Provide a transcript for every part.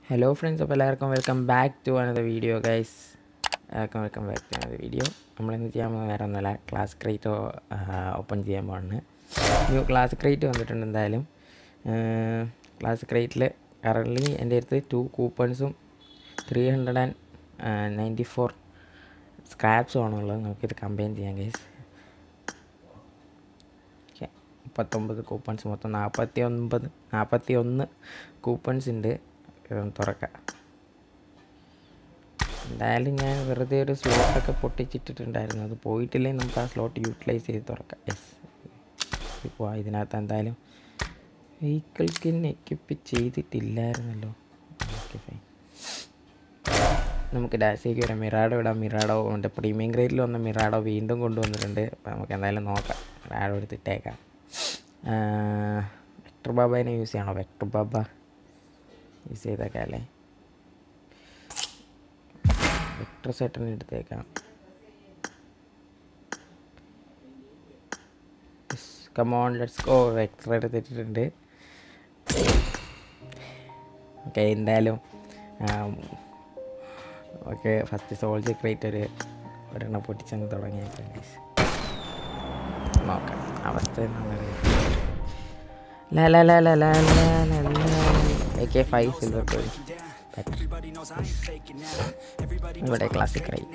Hello friends അപ്പോൾ എല്ലാവർക്കും welcome back to another video guys എല്ലാവർക്കും welcome back to another video നമ്മളിന്ന് ചെയ്യാൻ പോകുന്ന വേറെ ഒന്നുമല്ല ക്ലാസ് ക്രേറ്റ് ഓപ്പൺ ചെയ്യാൻ പോകുന്നത് ന്യൂ ക്ലാസ് ക്രേറ്റ് വന്നിട്ടുണ്ട് എന്തായാലും ക്ലാസ് ക്രേറ്റിൽ കറൻ്റ്ലി എൻ്റെ അടുത്ത് ടു കൂപ്പൺസും three hundred and ninety four സ്ക്രാപ്സും ആണുള്ളത് നമുക്കിത് കമ്പൈൻ ചെയ്യാം ഗൈസ് ഓക്കെ മുപ്പത്തൊമ്പത് കൂപ്പൺസ് മൊത്തം നാൽപ്പത്തി ഒൻപത് നാൽപ്പത്തി ഒന്ന് കൂപ്പൺസ് ഉണ്ട് ഇതൊന്ന് തുറക്കാം എന്തായാലും ഞാൻ വെറുതെ ഒരു സ്ലോട്ടൊക്കെ പൊട്ടിച്ചിട്ടിട്ടുണ്ടായിരുന്നു അത് പോയിട്ടില്ലെങ്കിൽ നമുക്ക് ആ സ്ലോട്ട് യൂട്ടിലൈസ് ചെയ്ത് തുറക്കാം യെസ് ഇപ്പോൾ ഇതിനകത്ത് എന്തായാലും വെഹിക്കിൾ സ്കിൻ എക്യുപ്പ് ചെയ്തിട്ടില്ലായിരുന്നല്ലോ ഓക്കെ ഫൈൻ നമുക്ക് ഡാഷേക്ക് വരാം മിറാഡോ ഇടാം മിറാഡോ ഉണ്ട് പ്രീമിയം ഗ്രേഡിൽ വന്ന മിറാഡോ വീണ്ടും കൊണ്ടുവന്നിട്ടുണ്ട് അപ്പോൾ നമുക്ക് എന്തായാലും നോക്കാം മിറാഡോ എടുത്തിട്ടേക്കാം വെക്ടർ ബാബേനെ യൂസ് ചെയ്യണോ വെക്ടർ ബാബ യൂസ് ചെയ്തേക്കാം അല്ലേ വെക്ടർ സെറ്ററിന് എടുത്തേക്കാം കമോൺ ലെറ്റ്സ് ഗോ വെക്ടർ എടുത്തിട്ടുണ്ട് ഓക്കെ എന്തായാലും ഓക്കെ ഫസ്റ്റ് സോൾജർ ക്രേറ്റ് ഒരു ഒരെണ്ണം പൊട്ടിച്ചങ്ങ് തുടങ്ങിയേക്കാം guys. നോക്കാം അവസ്ഥ എന്താണെന്നറിയാം ലാ ലാ ലാ ലാ ലാ ലാ ലാ ലാ A K five silver coin ഇവിടെ ക്ലാസിക് റൈ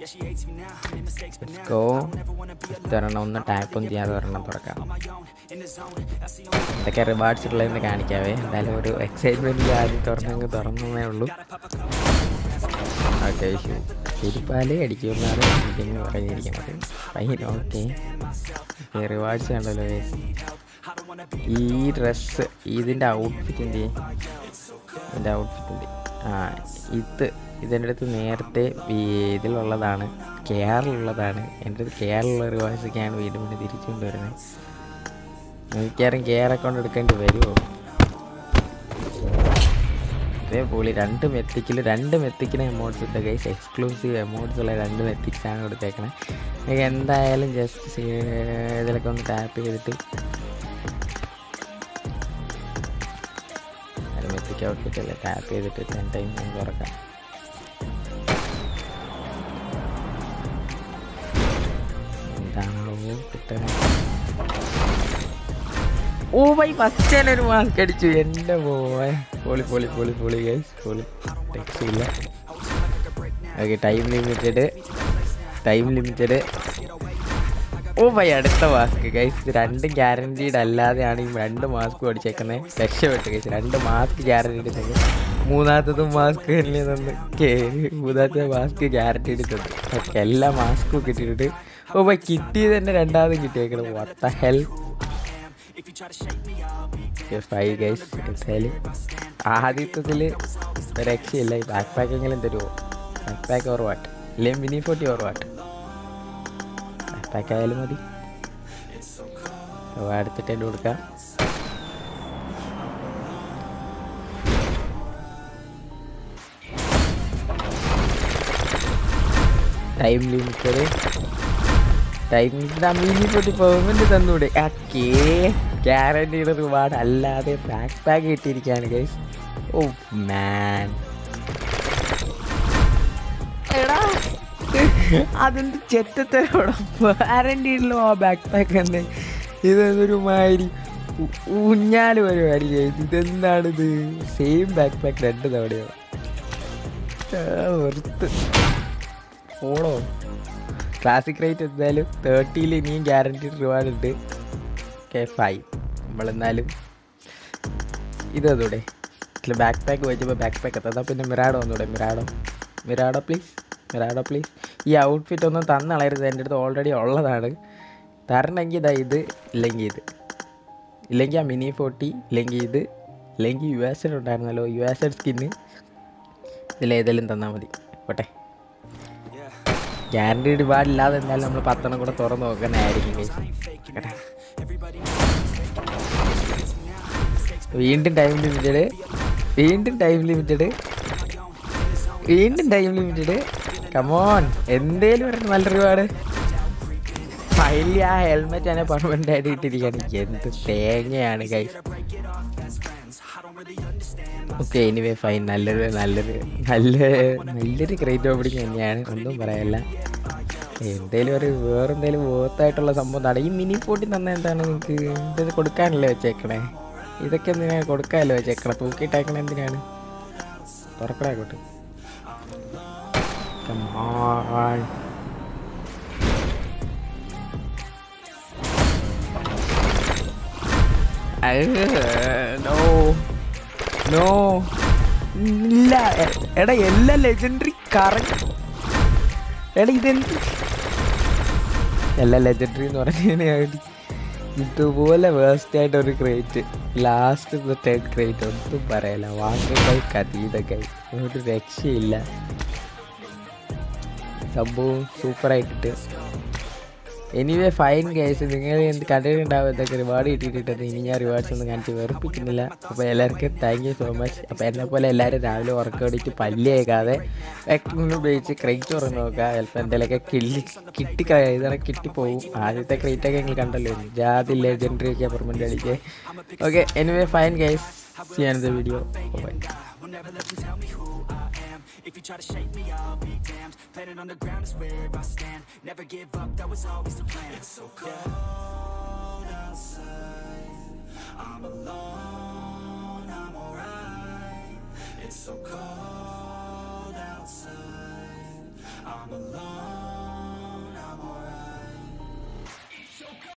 ഗോ ഒരെണ്ണം ഒന്ന് ടാപ്പും ചെയ്യാതെ ഒരെണ്ണം തുറക്കാം ഇതൊക്കെ റിവാർഡ്സ് ഉള്ളതെന്ന് കാണിക്കാവേ എന്തായാലും ഒരു എക്സൈറ്റ്മെൻറ്റിൽ ആദ്യം തുറന്നങ്ങ് തുറന്നേ ഉള്ളൂ ഓക്കെ തിരുപ്പാലേ അടിക്കുമെന്നാണ് ഇതിന് പറഞ്ഞിരിക്കുന്നത് ഫൈൻ ഓക്കെ റിവാർഡ്സ് കണ്ടല്ലോ guys. ഈ ഡ്രസ്സ് ഇതിൻ്റെ ഔട്ട്ഫിറ്റിൻ്റെ ഇതിൻ്റെ ഔട്ട്ഫിറ്റിൻ്റെ ആ ഇത് ഇതിൻ്റെ അടുത്ത് നേരത്തെ ഈ- ഇതിലുള്ളതാണ് കെയറിലുള്ളതാണ് എൻ്റെ അടുത്ത് കെയറിലുള്ള റിവാഴ്സൊക്കെയാണ് വീണ്ടും വീണ്ടും തിരിച്ചു കൊണ്ടുവരുന്നത് മിക്കവാറും കെയർ അക്കൗണ്ട് എടുക്കേണ്ടി വരുമോ ഇതേ പൊളി രണ്ട് മെത്തിക്കിൽ രണ്ട് മെത്തിക്കിന് എമൗണ്ട്സ് ഉണ്ട് ഗൈസ് എക്സ്ക്ലൂസീവ് എമൗണ്ട്സ് ഉള്ള രണ്ട് മെത്തിക്സാണ് കൊടുത്തേക്കണത് നിങ്ങൾക്ക് എന്തായാലും ജസ്റ്റ് ഇതിലൊക്കെ ഒന്ന് ടാപ്പ് ചെയ്തിട്ട് അത് മെത്തിക്ക് ഔട്ട്ഫിറ്റ് അല്ലേ ടാപ്പ് ചെയ്തിട്ട് ടെൻ ടൈം നമുക്ക് തുറക്കാം എന്താണോ കിട്ടണത് ഓ ബൈ ഫസ്റ്റ് തന്നെ ഒരു മാസ്ക് അടിച്ചു എൻ്റെ പോയ പൊളി പൊളി പൊളി പൊളി ഗൈസ് പൊളി രക്ഷയില്ല okay time limited time limited oh bye അടുത്ത മാസ്ക് ഗൈസ് ഇത് രണ്ടും ഗ്യാരണ്ടീഡ് അല്ലാതെയാണ് ഈ രണ്ട് മാസ്ക് അടിച്ചേക്കുന്നത് രക്ഷപ്പെട്ടു ഗൈസ് രണ്ട് മാസ്ക് ഗ്യാരണ്ടീഡ് തന്നെ മൂന്നാമത്തതും മാസ്ക് തന്നെ തന്ന് കേ- മൂന്നാമത്തെ മാസ്ക് ഗ്യാരണ്ടീഡ് തന്നു ഓക്കെ എല്ലാ മാസ്കും കിട്ടിയിട്ട് ഓ ബൈ കിട്ടിയത് തന്നെ രണ്ടാമതും കിട്ടിയേക്കണം വാട്ട് ഹെൽ ഫൈവ് ഗൈസ് എന്തായാലും ആദ്യത്തതിൽ രക്ഷയില്ല ഈ ബാക്ക് പാക്കെങ്കിലും തരുമോ ബാക്ക് പാക്ക് ഓർ വാട്ട് അല്ലെങ്കിൽ mini forty or what back pack ആയാലും മതി അപ്പോൾ അടുത്തിട്ട് എൻ്റെ കൊടുക്കാം ടൈം ലിമിറ്റഡ് ടൈം മിനി പൊട്ടി പെർമനന്റ് തന്നൂടെ ഓക്കേ ഗ്യാരണ്ടീഡ് റിവാർഡ് അല്ലാതെ ബാക്ക് പാക്ക് കിട്ടിയിരിക്കുകയാണ് ഗൈസ് ഓ മാൻ എടാ അതെന്ത് ചെറ്റത്തോടെ ഗ്യാരണ്ടീഡിലും ആ ബാക്ക് പാക്ക് തന്നെ ഇതൊരു മാതിരി ഉ- ഊഞ്ഞാല് പരിപാടി ചെയ്തു ഇതെന്താണിത് സെയിം ബാക്ക് പാക്ക് രണ്ട് തവണയോ വെറുത്ത് ഓണോ ക്ലാസിക് റേറ്റ് എന്തായാലും തേർട്ടിയിൽ ഇനിയും ഗ്യാരണ്ടീഡ് റിവാർഡ് ഉണ്ട് ഓക്കെ ഫൈവ് നമ്മളെന്നാലും ഇതൂടെ ഇതിൽ ബാക്ക് പാക്ക് വെച്ചപ്പോൾ ബാക്ക് പാക്ക് എത്താം പിന്നെ മിറാഡോ ഒന്നുകൂടെ Mirado Mirado please Mirado please ഈ ഔട്ട്ഫിറ്റ് ഒന്നും തന്നളയരുത് എൻ്റെ അടുത്ത് ഓൾറെഡി ഉള്ളതാണ് തരണമെങ്കിൽ ഇതാ ഇത് ഇല്ലെങ്കിൽ ഇത് ഇല്ലെങ്കിൽ ആ മിനി ഫോർട്ടി ഇല്ലെങ്കിൽ ഇത് ഇല്ലെങ്കിൽ യു എസ് എഡ് ഉണ്ടായിരുന്നല്ലോ യു എസ് എഡ് സ്കിന്ന് ഇതിലേതെങ്കിലും തന്നാൽ മതി പോട്ടെ ഗ്യാരണ്ടീഡ് പാടില്ലാതെ എന്തായാലും നമ്മൾ പത്തെണ്ണം കൂടെ തുറന്ന് നോക്കുന്നതായിരിക്കും guys. കേട്ടോ. വീണ്ടും ടൈം ലിമിറ്റഡ് വീണ്ടും ടൈം ലിമിറ്റഡ് വീണ്ടും ടൈം ലിമിറ്റഡ് കമോൺ എന്തേലും ഒരു നല്ല ഒരുപാട് ഫൈനലി ആ ഹെൽമെറ്റ് തന്നെ പെർമനന്റ് ആയിട്ട് ഇട്ടിരിക്കുകയാണ് എന്ത് തേങ്ങയാണ് കൈ ഓക്കെ എനിവേ ഫൈൻ നല്ലൊരു നല്ലൊരു നല്ല നല്ലൊരു ക്രേറ്റ് ഓപ്പണിങ് തന്നെയാണ് ഒന്നും പറയാനില്ല എന്തേലും ഒരു വേറെന്തേലും വേർത്തായിട്ടുള്ള സംഭവം നട ഈ മിനി പോട്ടി തന്നെ എന്താണ് നിങ്ങൾക്ക് ഇത് കൊടുക്കാനല്ലേ വെച്ചേക്കണേ ഇതൊക്കെ എന്തിനാണ് കൊടുക്കാനല്ലേ വെച്ചേക്കണേ തൂക്കിയിട്ടേക്കണേ എന്തിനാണ് തുറക്കട അങ്ങോട്ട് Come on. നോ നോ ഇല്ല എ- എടാ എല്ലാ ലെജൻഡറി കറക്റ്റ് എടാ ഇതെന്ത് എല്ലാ ലെജൻഡറി എന്ന് പറഞ്ഞാൽ ഇതുപോലെ വേസ്റ്റ് ആയിട്ട് ഒരു ക്രേറ്റ് ലാസ്റ്റ് തേർഡ് ക്രേറ്റ് ഒന്നും പറയല വാക്കുകൾ കതീതൊക്കെ ഒരു രക്ഷയില്ല സംഭവം സൂപ്പറായിട്ടിട്ട് എനിവേ ഫൈൻ കേസ് നിങ്ങൾ എന്ത് കണ്ടിട്ടുണ്ടാവും ഇതൊക്കെ റിവാർഡ് കിട്ടിയിട്ടുണ്ട് ഇനി ഞാൻ റിവാർഡ്സ് ഒന്നും കാണിച്ച് വെറുപ്പിക്കുന്നില്ല അപ്പോൾ എല്ലാവർക്കും താങ്ക് യു സോ മച്ച് അപ്പോൾ എന്നെ പോലെ എല്ലാവരും രാവിലെ ഉറക്കമടിച്ച് പല്ല് കേൾക്കാതെ വാക്സിൻ ഉപയോഗിച്ച് ക്രേറ്റ് തുറന്ന് നോക്കുക ചിലപ്പോൾ എന്തെങ്കിലുമൊക്കെ കിള്ളി കിട്ടി ഇതാണ് കിട്ടിപ്പോവും ആദ്യത്തെ ക്രേറ്റൊക്കെ നിങ്ങൾ കണ്ടല്ലോ ജാതി ലെജൻഡറി ഒക്കെ പെർമനൻ്റ് അടിച്ച് ഓക്കെ എനിവേ ഫൈൻ ഗൈസ് ചെയ്യാനത്തെ video bye If you try to shake me, I'll be damned. Planet on the ground is where I stand. Never give up, that was always the plan. It's so cold outside. I'm alone, I'm alright. It's so cold outside. I'm alone.